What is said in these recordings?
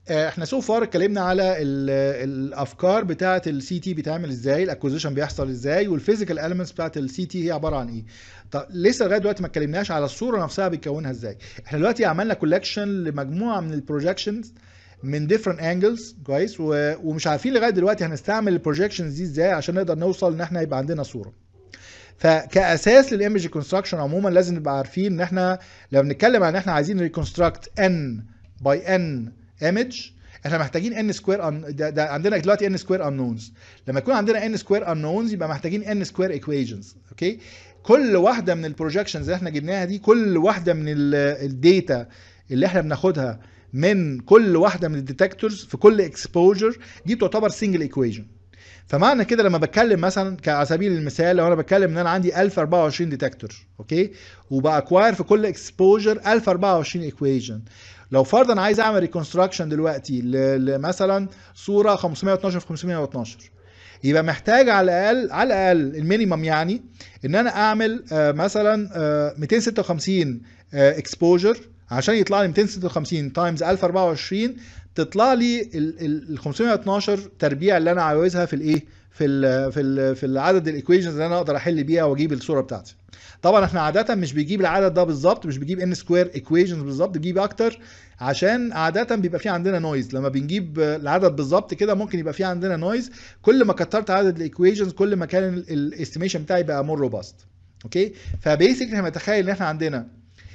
آه، احنا سو فار اتكلمنا على ال- الافكار بتاعه السي تي بيتعمل ازاي الاكوزيشن بيحصل ازاي والفيزيكال اليمنتس بتاعه السي تي هي عباره عن ايه طب لسه لغايه دلوقتي ما اتكلمناش على الصوره نفسها بيكونها ازاي احنا دلوقتي عملنا كولكشن لمجموعه من البروجكشنز من different angles كويس و- ومش عارفين لغايه دلوقتي هنستعمل البروجكشنز دي ازاي عشان نقدر نوصل ان احنا يبقى عندنا صوره فكاساس للايمج كونستراكشن عموما لازم نبقى عارفين ان احنا لو بنتكلم عن ان احنا عايزين ريكونستراكت ان باي ان ايمج احنا محتاجين ان سكوير ده, ده عندنا دلوقتي ان سكوير انونز لما يكون عندنا ان سكوير انونز يبقى محتاجين ان سكوير ايكويشنز اوكي كل واحده من البروجكشنز اللي احنا جبناها دي كل واحده من الداتا اللي احنا بناخدها من كل واحده من الديتكتورز في كل اكسبوجر دي تعتبر سنجل ايكويشن فمعنى كده لما بتكلم مثلا على سبيل المثال لو انا بتكلم ان انا عندي 1024 ديتكتور اوكي وباكواير في كل اكسبوجر 1024 ايكويشن لو فرضا عايز اعمل ريكونستراكشن دلوقتي ل- لمثلا صوره 512 في 512 يبقى محتاج على الاقل على الاقل المينيمم يعني ان انا اعمل آه، مثلا آه، 256 اكسبوجر عشان يطلع لي 256 تايمز 1024 تطلع لي ال ال- ال 512 تربيع اللي انا عاوزها في الايه في ال في ال في العدد الايكويشنز اللي انا اقدر احل بيها واجيب الصوره بتاعتي طبعا احنا عاده مش بيجيب العدد ده بالظبط مش بيجيب ان سكوير ايكويشنز بالظبط بيجيب اكتر عشان عاده بيبقى في عندنا نويز لما بنجيب العدد بالظبط كده ممكن يبقى في عندنا نويز كل ما كترت عدد الايكويشنز كل ما كان الاستيميشن بتاعي بقى مور روباست اوكي فبيسكلي احنا نتخيل ان احنا عندنا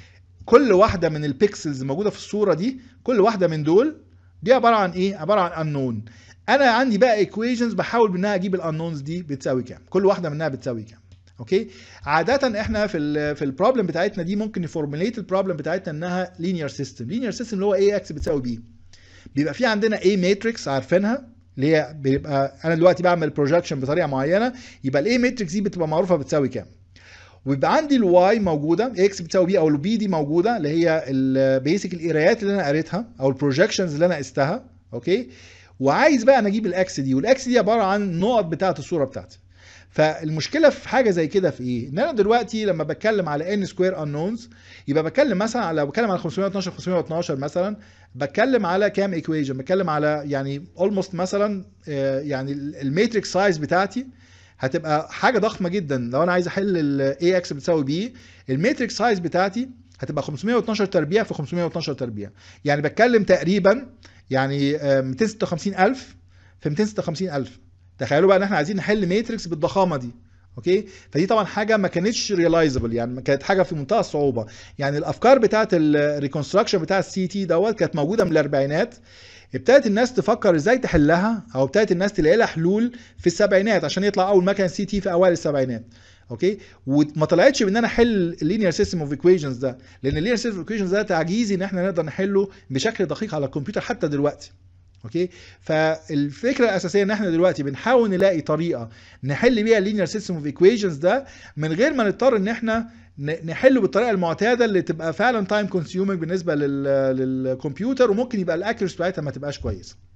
كل واحده من البيكسلز موجوده في الصوره دي كل واحده من دول دي عباره عن ايه عباره عن انون انا عندي بقى ايكويشنز بحاول منها اجيب الانونز دي بتساوي كام كل واحده منها بتساوي كام اوكي عاده احنا في ال في البروبلم بتاعتنا دي ممكن نفورمulate البروبلم بتاعتنا انها لينير سيستم لينير سيستم اللي هو ايه اكس بتساوي بي بيبقى في عندنا ايه ماتريكس عارفينها اللي هي بيبقى انا دلوقتي بعمل بروجكشن بطريقه معينه يبقى الايه ماتريكس دي بتبقى معروفه بتساوي كام ويبقى عندي الواي موجوده اكس بتساوي بي او البي دي موجوده اللي هي البيسك القرايات اللي انا قريتها او البروجكشنز اللي انا قستها اوكي وعايز بقى انا اجيب الاكس دي والاكس دي عباره عن النقط بتاعه الصوره بتاعتي فالمشكله في حاجه زي كده في ايه ان انا دلوقتي لما بتكلم على ان سكوير انونز يبقى بتكلم مثلا على لو بتكلم على 512 512 مثلا بتكلم على كام ايكويشن بتكلم على يعني اولموست مثلا آه، يعني الماتريكس سايز بتاعتي هتبقى حاجه ضخمه جدا لو انا عايز احل الاي اكس بتساوي بي الماتريكس سايز بتاعتي هتبقى 512 تربيع في 512 تربيع يعني بتكلم تقريبا يعني آه، 256000 في 256000 تخيلوا بقى ان احنا عايزين نحل ماتريكس بالضخامه دي اوكي فدي طبعا حاجه ما كانتش ريلايزبل يعني كانت حاجه في منتهى الصعوبه يعني الافكار بتاعه الريكونستراكشن بتاع السي تي دوت كانت موجوده من الاربعينات ابتدت الناس تفكر ازاي تحلها او ابتدت الناس تلاقي لها حلول في السبعينات عشان يطلع اول مكان سي تي في اوائل السبعينات اوكي وما طلعتش بان انا احل اللينير سيستم اوف ايكويشنز ده لان اللينير سيستم اوف ايكويشنز ده تعجيزي ان احنا نقدر نحله بشكل دقيق على الكمبيوتر حتى دلوقتي اوكي فالفكره الاساسيه ان احنا دلوقتي بنحاول نلاقي طريقه نحل بيها اللينير سيستم اوف ايكويشنز ده من غير ما نضطر ان احنا ن- نحله بالطريقه المعتاده اللي تبقى فعلا تايم كونسيومينج بالنسبه لل- للكمبيوتر وممكن يبقى الاكيرس بتاعتها ما تبقاش كويسه